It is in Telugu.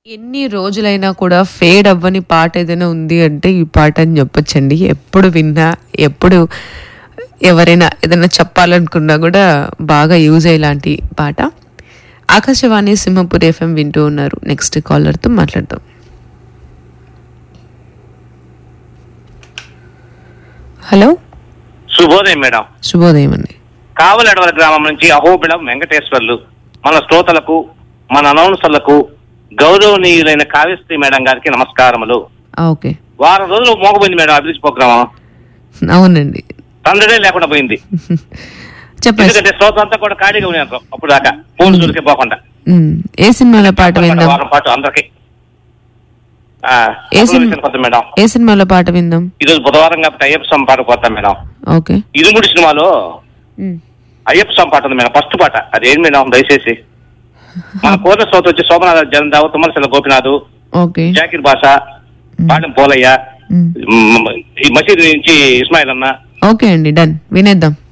ఎన్ని రోజులైనా కూడా ఫేడ్ అవ్వని పాట ఏదైనా ఉంది అంటే ఈ పాట అని చెప్పొచ్చండి ఎప్పుడు విన్నా ఎప్పుడు ఎవరైనా ఏదైనా చెప్పాలనుకున్నా కూడా బాగా యూజ్ అయ్యేలాంటి పాట ఆకాశవాణి సింహపూర్ ఎఫ్ఎం వింటూ ఉన్నారు నెక్స్ట్ కాలర్తో మాట్లాడదాం హలో శుభోదయం మేడం శుభోదయం అండి కావలడవల గ్రామం నుంచి అహోబిళం వెంకటేశ్వర్లు మన శ్రోతలకు మన అనౌన్సర్లకు గౌరవనీయులైన కావ్యశ్రీ మేడం గారికి నమస్కారములు ఆ, ఓకే వారం రోజులు మోగపోయింది మేడం అభిరుచి ప్రోగ్రామం అవునండి తండ్రిడే లేకుండా పోయింది చెప్పండి ఎందుకంటే శ్రోత అంతా కూడా ఖాళీగా ఉన్నారు అప్పుడు దాకా ఫోన్ చూరికే పోకుండా ఉమ్, ఏ సినిమాలో పాట విందాం వారం పాటు అందరికి ఏ సినిమా? పోతాం మేడం ఏ సినిమాలో పాట విందాం ఈ రోజు బుధవారం కాబట్టి అయ్యప్ప స్వామి పాట పోతాం మేడం ఓకే ఇరుముడి సినిమాలో ఉమ్, అయ్యప్ప స్వామి పాట ఉంది మేడం ఫస్ట్ పాట అది ఏంటి మేడం దయచేసి మన కోట శ్రోత వచ్చి సోమనాథ జనందావు తుమ్మలశిల గోపినాథ్ ఓకే జాకిర్ బాషా పాలెం పోలయ్య ఉమ్, మ్, ఈ మసీదు నుంచి ఇస్మాయిల్ అన్న ఓకే అండి డన్ వినేద్దాం